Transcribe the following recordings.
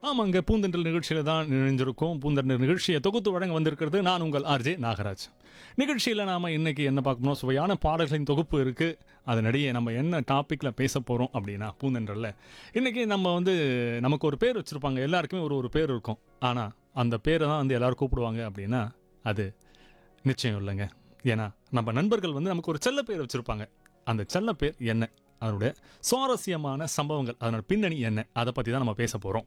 ஆமாங்க பூந்தென்றல் நிகழ்ச்சியில் தான் இணைஞ்சிருக்கோம் பூந்தென்றல் நிகழ்ச்சியை தொகுத்து வழங்க வந்திருக்கிறது நான் உங்கள் ஆர்ஜே நாகராஜ் நிகழ்ச்சியில் நாம் இன்னைக்கு என்ன பார்க்கணும் சுவையான பாடல்களின் தொகுப்பு இருக்குது அதனிடையே நம்ம என்ன டாப்பிக்கில் பேச போகிறோம் அப்படின்னா பூந்தென்றல்ல இன்றைக்கி நம்ம வந்து நமக்கு ஒரு பேர் வச்சுருப்பாங்க எல்லாருக்குமே ஒரு ஒரு பேர் இருக்கும் ஆனால் அந்த பேரை தான் வந்து எல்லாரும் கூப்பிடுவாங்க அப்படின்னா அது நிச்சயம் இல்லைங்க ஏன்னா நம்ம நண்பர்கள் வந்து நமக்கு ஒரு செல்ல பேர் வச்சுருப்பாங்க அந்த செல்ல பேர் என்ன அதனுடைய சுவாரஸ்யமான சம்பவங்கள் அதனோட பின்னணி என்ன அதை பற்றி தான் நம்ம பேச போகிறோம்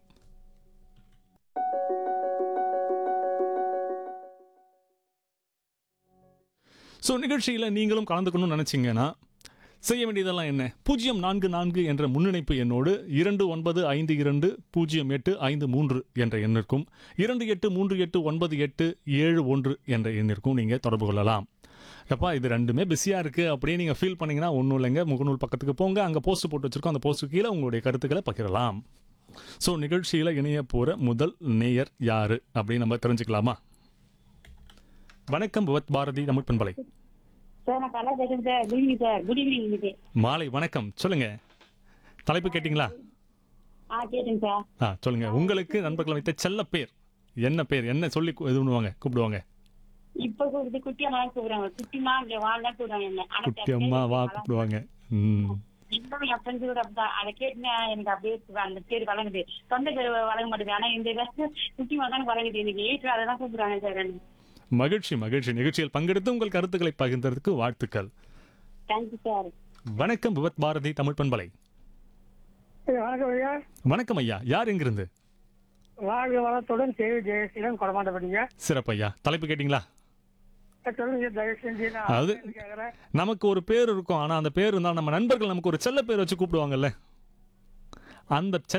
ஸோ நிகழ்ச்சியில் நீங்களும் கலந்துக்கணும்னு நினச்சிங்கன்னா செய்ய வேண்டியதெல்லாம் என்ன பூஜ்ஜியம் நான்கு நான்கு என்ற முன்னிணைப்பு எண்ணோடு இரண்டு ஒன்பது ஐந்து இரண்டு பூஜ்ஜியம் எட்டு ஐந்து மூன்று என்ற எண்ணிற்கும் இரண்டு எட்டு மூன்று எட்டு ஒன்பது எட்டு ஏழு ஒன்று என்ற எண்ணிற்கும் நீங்கள் தொடர்பு கொள்ளலாம் எப்பா இது ரெண்டுமே பிஸியாக இருக்குது அப்படியே நீங்கள் ஃபீல் பண்ணீங்கன்னா ஒன்றும் இல்லைங்க முகநூல் பக்கத்துக்கு போங்க அங்கே போஸ்ட் போட்டு வச்சுருக்கோம் அந்த போஸ்ட்டு கீழே உங்களுடைய கருத்துக்களை பகிரலாம் ஸோ நிகழ்ச்சியில் இணைய போகிற முதல் நேயர் யார் அப்படின்னு நம்ம தெரிஞ்சுக்கலாமா வணக்கம் புவத் பாரதி தமிழ் பண்பலை சார் நான் கலா பேசுறேன் sir good evening sir good evening இன்னைக்கு மாலை வணக்கம் சொல்லுங்க தலைப்பு கேட்டிங்களா ஆ கேட்டுங்க சார் ஆ சொல்லுங்க உங்களுக்கு நண்பர்கள் வைத்த செல்ல பேர் என்ன பேர் என்ன சொல்லி கு- இது பண்ணுவாங்க கூப்பிடுவாங்க இப்ப கூப்பிட்டு குட்டி அம்மா கூப்பிடுறாங்க குட்டிமா இங்க வாழலாம் கூப்பிடுறாங்க என்ன ஆனா குட்டி அம்மா வா கூப்பிடுவாங்க ம் இன்னும் என் ஃப்ரெண்ட்ஸ் கூட அப்படிதான் அதை கேட்டுனா எனக்கு அப்படியே அந்த பேர் வழங்குது சொந்த பேர் வழங்க மாட்டேங்குது ஆனா இந்த வருஷம் குட்டிமா தான் வழங்குது இன்னைக்கு எயிட் அதை தான் கூப்பிடுறாங்க சார் மகிழ்ச்சி மகிழ்ச்சி நிகழ்ச்சியில் பங்கெடுத்து உங்கள் கருத்துக்களை பகிர்ந்ததற்கு வாழ்த்துக்கள் தேங்க்யூ சார் வணக்கம் விவத் பாரதி தமிழ் பண்பலை வணக்கம் ஐயா வணக்கம் ஐயா யார் எங்கிருந்து வாழ்க வளத்துடன் சேவை ஜெயசீலம் கொடமாட்டப்படிங்க சிறப்பு ஐயா தலைப்பு கேட்டிங்களா சொல்லுங்க தயவு செஞ்சு நான் அது கேட்குறேன் நமக்கு ஒரு பேர் இருக்கும் ஆனால் அந்த பேர் இருந்தால் நம்ம நண்பர்கள் நமக்கு ஒரு செல்ல பேர் வச்சு கூப்பிடுவாங்கல்ல அந்த செல்ல